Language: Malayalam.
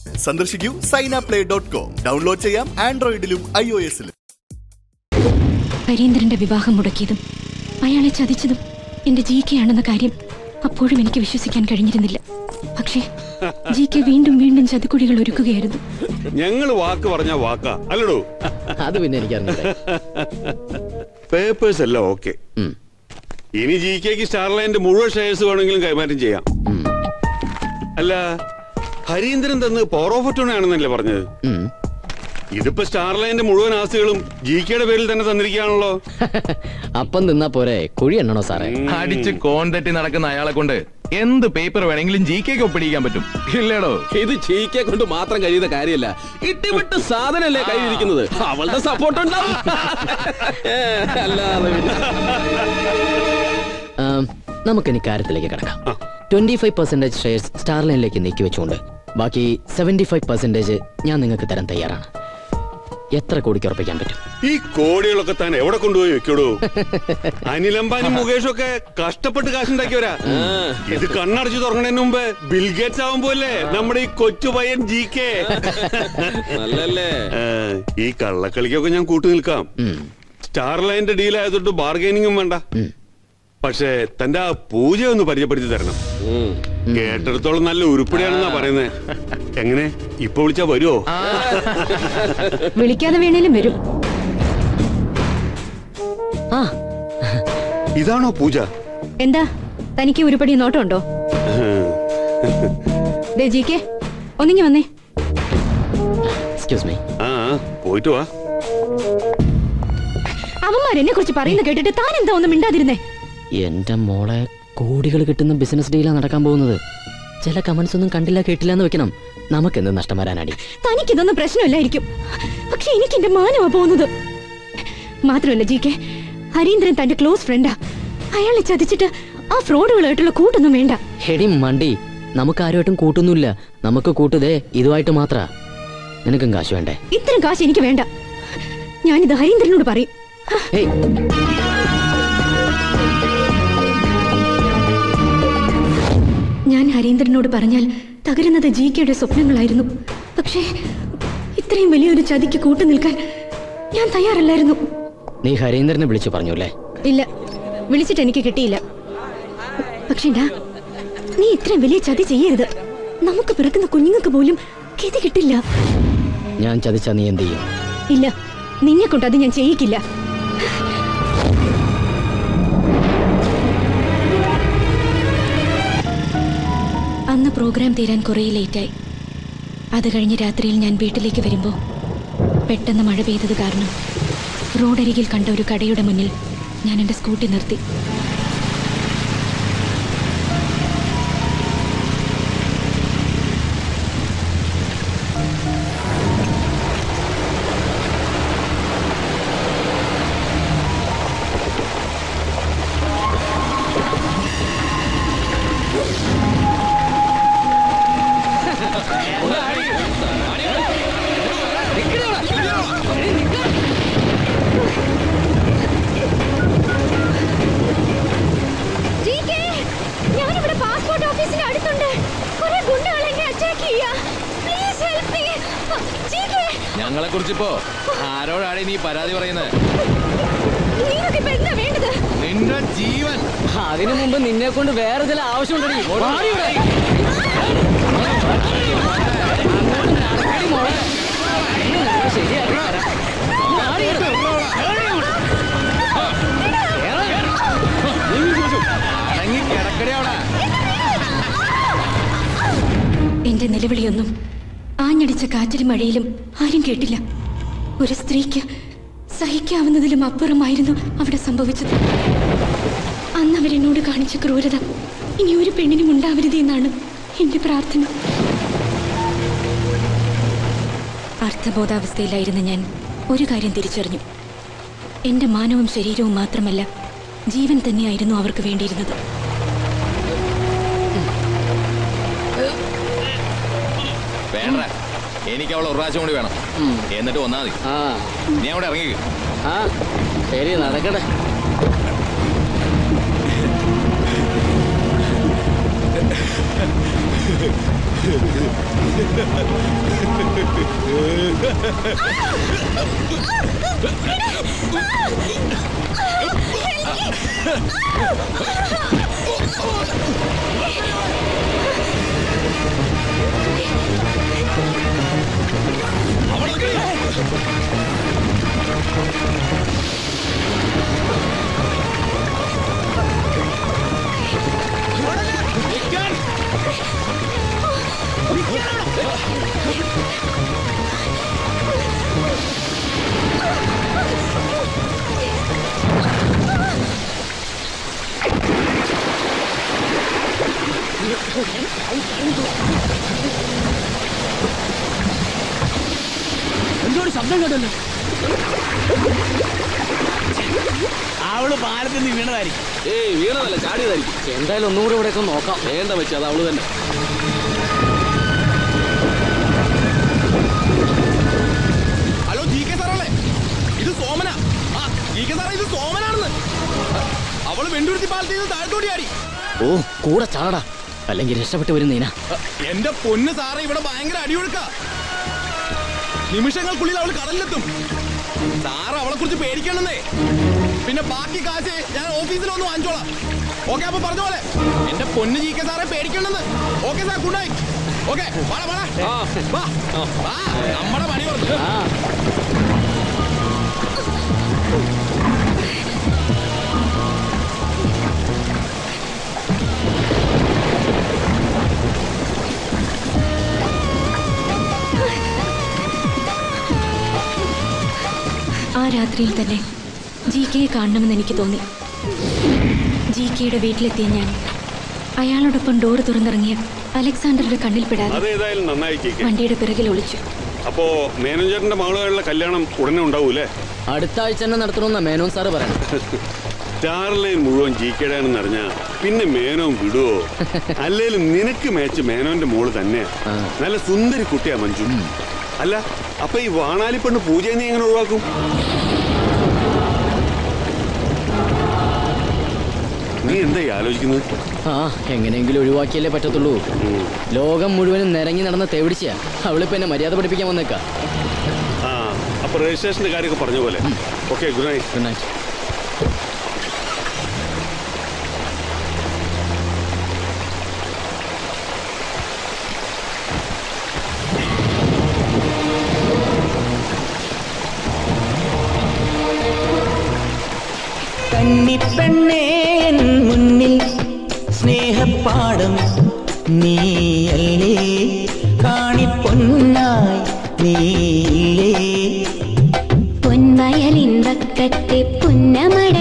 സന്ദർശിക്കൂ Saina play dot com download ചെയ്യാം ആൻഡ്രോയിഡിലും ഐ ഒ എസിലും ഹരീന്ദ്രന്റെ വിവാഹം മുടക്കിയതും അയാളെ ചതിച്ചതും എന്റെ ജി കെ ആണെന്ന കാര്യം അപ്പോഴും എനിക്ക് വിശ്വസിക്കാൻ കഴിഞ്ഞിരുന്നില്ല പക്ഷേ ജി കെ വീണ്ടും വീണ്ടും ചതിക്കുഴികൾ ഒരുക്കുകയായിരുന്നു ഞങ്ങൾ വാക്ക് പറഞ്ഞ വാക്കാ അല്ലടോ അത് പിന്നെ എനിക്കറിഞ്ഞില്ല പേപ്പേഴ്സ് എല്ലാം ഓക്കെ ഇനി ജി കെക്ക് സ്റ്റാർലൈൻ്റെ മുഴുവൻ ഷെയർസ് വേണമെങ്കിലും കൈമാറ്റം ചെയ്യാം അല്ല ഹരീന്ദ്രൻ തന്ന് പവർ ഓഫ് അറ്റോണി ആണെന്നല്ലേ പറഞ്ഞത് ഇതിപ്പോ സ്റ്റാർലൈൻ്റെ മുഴുവൻ ആസ്തികളും ജി കെയുടെ പേരിൽ തന്നെ തന്നിരിക്കുകയാണല്ലോ അപ്പം തിന്നാ പോരെ കുഴി എണ്ണണോ സാറേ അടിച്ച് കോൺ തെറ്റി നടക്കുന്ന അയാളെ കൊണ്ട് എന്ത് പേപ്പർ വേണമെങ്കിലും ജി കെക്ക് ഒപ്പിടിക്കാൻ പറ്റും ഇല്ലേടോ ഇത് ചീക്കെ കൊണ്ട് മാത്രം കഴിയുന്ന കാര്യമല്ല ഇട്ടിവിട്ട് സാധനല്ലേ കയ്യിലിരിക്കുന്നത് അവളുടെ സപ്പോർട്ട് ഉണ്ടാവും അല്ലാതെ പിന്നെ. ആം, നമുക്കിനി കാര്യത്തിലേക്ക് കിടക്കാം ട്വന്റി ഫൈവ് പെർസെന്റേജ് ഷെയർസ് സ്റ്റാർലൈനിലേക്ക് നീക്കി വെച്ചുകൊണ്ട് ബാക്കി സെവന്റി ഫൈവ് പെർസെന്റേജ് ഞാൻ നിങ്ങൾക്ക് തരാൻ തയ്യാറാണ് എത്ര കോടിക്ക് ഉറപ്പിക്കാൻ പറ്റും ഈ കോടികളൊക്കെ താൻ എവിടെ കൊണ്ടുപോയി വെക്കടോ അനിൽ അംബാനി മുകേഷ് ഒക്കെ കഷ്ടപ്പെട്ട് കാശുണ്ടാക്കിയവരാ ഇത് കണ്ണടച്ച് തുറങ്ങണതിന് മുമ്പ് ബിൽഗേറ്റ്സ് ആവുമ്പോലെ നമ്മുടെ ഈ കൊച്ചു പയ്യൻ ജി കെ നല്ലല്ലേ ഈ കള്ളക്കളിക്കൊക്കെ ഞാൻ കൂട്ടു നിൽക്കാം സ്റ്റാർലൈന്റെ ഡീൽ ആയതുകൊണ്ട് ബാർഗൈനിങ്ങും വേണ്ട പക്ഷേ തന്റെ ആ പൂജ ഒന്ന് പരിചയപ്പെടുത്തി തരണം കേട്ടിടത്തോളം നല്ല ഉരുപ്പടിയാണെന്നാ പറയുന്നേ എങ്ങനെ ഇപ്പൊ വിളിച്ചാ വരുമോ വിളിക്കാതെ വേണേലും വരും ആ ഇതാണോ പൂജ എന്താ തനിക്ക് ഉരുപ്പടി നോട്ടമുണ്ടോ ദേ ജി കെ ഒന്നിങ്ങി വന്നേ എക്സ്ക്യൂസ് മീ ആ പോയിട്ട് വാ അവന്മാർ എന്നെ കുറിച്ച് പറയുന്ന കേട്ടിട്ട് താൻ എന്താ ഒന്നും മിണ്ടാതിരുന്നേ എന്റെ മോളെ കോടികൾ കിട്ടുന്ന ബിസിനസ് ഡീലാ നടക്കാൻ പോകുന്നത് ചില കമന്റ്സ് ഒന്നും കണ്ടില്ല കേട്ടില്ല എന്ന് വെക്കണം നമുക്കെന്ത് നഷ്ടം വരാനടി തനിക്കിതൊന്നും പ്രശ്നമില്ലായിരിക്കും പക്ഷെ എനിക്ക് എന്റെ മാനമാ പോകുന്നത് മാത്രമല്ല ജി കെ ഹരീന്ദ്രൻ തന്റെ ക്ലോസ് ഫ്രണ്ടാ അയാളെ ചതിച്ചിട്ട് ആ ഫ്രോഡുകളായിട്ടുള്ള കൂട്ടൊന്നും വേണ്ട ഹെടി മണ്ടി നമുക്ക് ആരുമായിട്ടും കൂട്ടൊന്നുമില്ല നമുക്ക് കൂട്ടുതേ ഇതുമായിട്ട് മാത്ര നിനക്കും കാശ് വേണ്ടേ ഇത്രയും കാശ് എനിക്ക് വേണ്ട ഞാനിത് ഹരീന്ദ്രനോട് പറയും ഏയ് ഞാൻ ഹരീന്ദ്രനോട് പറഞ്ഞാൽ തകരുന്നത് ജി കെയുടെ സ്വപ്നങ്ങളായിരുന്നു പക്ഷേ ഇത്രയും വലിയൊരു ചതിക്ക് കൂട്ടു നിൽക്കാൻ ഞാൻ തയ്യാറല്ലായിരുന്നു നീ ഹരീന്ദ്രനെ വിളിച്ചു പറഞ്ഞു അല്ലേ ഇല്ല വിളിച്ചിട്ട് എനിക്ക് കിട്ടിയില്ല പക്ഷേ ഡാ നീ ഇത്രയും വലിയ ചതി ചെയ്യരുത് നമുക്ക് പിറക്കുന്ന കുഞ്ഞുങ്ങൾക്ക് പോലും ഗതി കിട്ടില്ല ഞാൻ ചതിച്ചാ നീ എന്ത് ചെയ്യും ഇല്ല നിന്നെ കൊണ്ട് അത് ഞാൻ ചെയ്യിക്കില്ല അന്ന് പ്രോഗ്രാം തീരാൻ കുറേ ലേറ്റായി അത് കഴിഞ്ഞ് രാത്രിയിൽ ഞാൻ വീട്ടിലേക്ക് വരുമ്പോൾ പെട്ടെന്ന് മഴ പെയ്തത് കാരണം റോഡരികിൽ കണ്ട ഒരു കടയുടെ മുന്നിൽ ഞാൻ എൻ്റെ സ്കൂട്ടി നിർത്തി ഞാനിവിടെ പാസ്പോർട്ട് ഓഫീസിന് അടുത്തുണ്ട് കുറെ ഗുണ്ടകൾ എന്നെ അറ്റാക്ക് ചെയ്യാ പ്ലീസ് ഹെൽപ്പ് മീ ജീകെ ഞങ്ങളെ കുറിച്ചിപ്പോ ആരോടാണ് നീ പരാതി പറയുന്നത് നിങ്ങൾക്ക് ഇപ്പൊ എന്താ വേണ്ടത് നിന്റെ ജീവൻ അതിനു മുമ്പ് നിന്നെ കൊണ്ട് വേറെ ചില ആവശ്യമുണ്ടടി മാറി ഇവിടെ. ശരിയാക്കി തരാം. മാറി ഇവിടെ. അടങ്ങി കിടക്കടി അവിടെ എന്റെ നിലവിളിയൊന്നും ആഞ്ഞടിച്ച കാറ്റിലും മഴയിലും ആരും കേട്ടില്ല ഒരു സ്ത്രീക്ക് സഹിക്കാവുന്നതിലും അപ്പുറമായിരുന്നു അവിടെ സംഭവിച്ചത് അന്ന് അവരെന്നോട് കാണിച്ച ക്രൂരത ഇനി ഒരു പെണ്ണിനും ഉണ്ടാവരുത് എന്നാണ് എന്റെ പ്രാർത്ഥന അർത്ഥബോധാവസ്ഥയിലായിരുന്ന ഞാൻ ഒരു കാര്യം തിരിച്ചറിഞ്ഞു എന്റെ മാനവും ശരീരവും മാത്രമല്ല ജീവൻ തന്നെയായിരുന്നു അവർക്ക് വേണ്ടിയിരുന്നത് വേണ്ട എനിക്ക് അവളെ ഒരു പ്രാവശ്യം കൂടി വേണം എന്നിട്ട് വന്നാ മതി നീ അവിടെ ഇറങ്ങി ആ ശരി നടക്കട്ടെ ആ എന്തോട് ശബ്ദം കേട്ടല്ലോ അവള് പാലത്തിൽ നിന്ന് വീണതായിരിക്കും ഏയ് വീണതല്ല ചാടിയതായിരിക്കും എന്തായാലും ഒന്നുകൂടെ ഇവിടെ ഒക്കെ നോക്കാം വേണ്ട വെച്ച് അത് അവള് തന്നെ ഹലോ ജി കെ സാറല്ലേ ഇത് സോമന ആ ജി കെ സാറേ ഇത് സോമനാണെന്ന് അവള് വെണ്ടുരുത്തി പാലത്തിൽ നിന്ന് താഴത്തോടി ആടി ഓ കൂടെ ചാടാ അല്ലെങ്കിൽ രക്ഷപ്പെട്ടു വരും നീന എന്റെ പൊന്ന് സാറേ ഇവിടെ ഭയങ്കര അടിയൊഴുക്ക നിമിഷങ്ങൾക്കുള്ളിൽ അവൾ കടലിലെത്തും സാറ് അവളെ കുറിച്ച് പേടിക്കണമെന്നേ പിന്നെ ബാക്കി കാശ് ഞാൻ ഓഫീസിൽ ഒന്ന് വാങ്ങിച്ചോളാം ഓക്കെ അപ്പൊ പറഞ്ഞ പോലെ എന്റെ പൊന്ന് ജി കെ സാറെ പേടിക്കണമെന്ന് okay sir good night okay വാടാ വാടാ വാ വാ നമ്മുടെ പണി പറഞ്ഞു ആ രാത്രിയിൽ തന്നെ ജി കെയെ കാണണമെന്ന് എനിക്ക് തോന്നി ജി കെയുടെ വീട്ടിലെത്തിയ ഞാൻ അയാളോടൊപ്പം ഡോർ തുറന്നിറങ്ങിയ അലക്സാണ്ടറുടെ കണ്ണിൽപ്പെടാതെ അതേതായാലും നന്നായി കേക്ക് വണ്ടിയുടെ പിറകിൽ ഒളിച്ചു അപ്പോ മാനേജറിന്റെ മകളുടെ കല്യാണം ഉടനെ ഉണ്ടാവൂലേ അടുത്ത ആഴ്ച തന്നെ നടത്തണമെന്നാ മേനോൻ സാറ് പറയണം സ്റ്റാർലൈൻ മുഴുവൻ ജി കെയുടെയാണെന്ന് അറിഞ്ഞാ പിന്നെ മേനോൻ വിടുവോ അല്ലേലും നിനക്ക് മേച്ച് മേനോന്റെ മോള് തന്നെയാ ആ. നല്ല സുന്ദരി കുട്ടിയാ മഞ്ജു അല്ല അപ്പൊ ഈ വാണാലി പെണ്ണ് പൂജയെ നീ എങ്ങനെ ഒഴിവാക്കും നീ എന്തായി ആലോചിക്കുന്നത് ആ എങ്ങനെയെങ്കിലും ഒഴിവാക്കിയല്ലേ പറ്റത്തുള്ളൂ ലോകം മുഴുവനും നിരങ്ങി നടന്ന തേവിടിച്ചാ അവളിപ്പോ എന്നെ മര്യാദ പഠിപ്പിക്കാൻ വന്നേക്കാ ആ അപ്പൊ രജിസ്ട്രേഷന്റെ കാര്യമൊക്കെ പറഞ്ഞ പോലെ okay good night good night കന്നിപ്പെണ്ണേ എൻ മുന്നിൽ സ്നേഹപ്പാടം നീയല്ലേ കാണിപ്പൊന്നായി നീയില്ലേ പൊൻവയലിൻ വക്കത്തെ പുന്നമഴ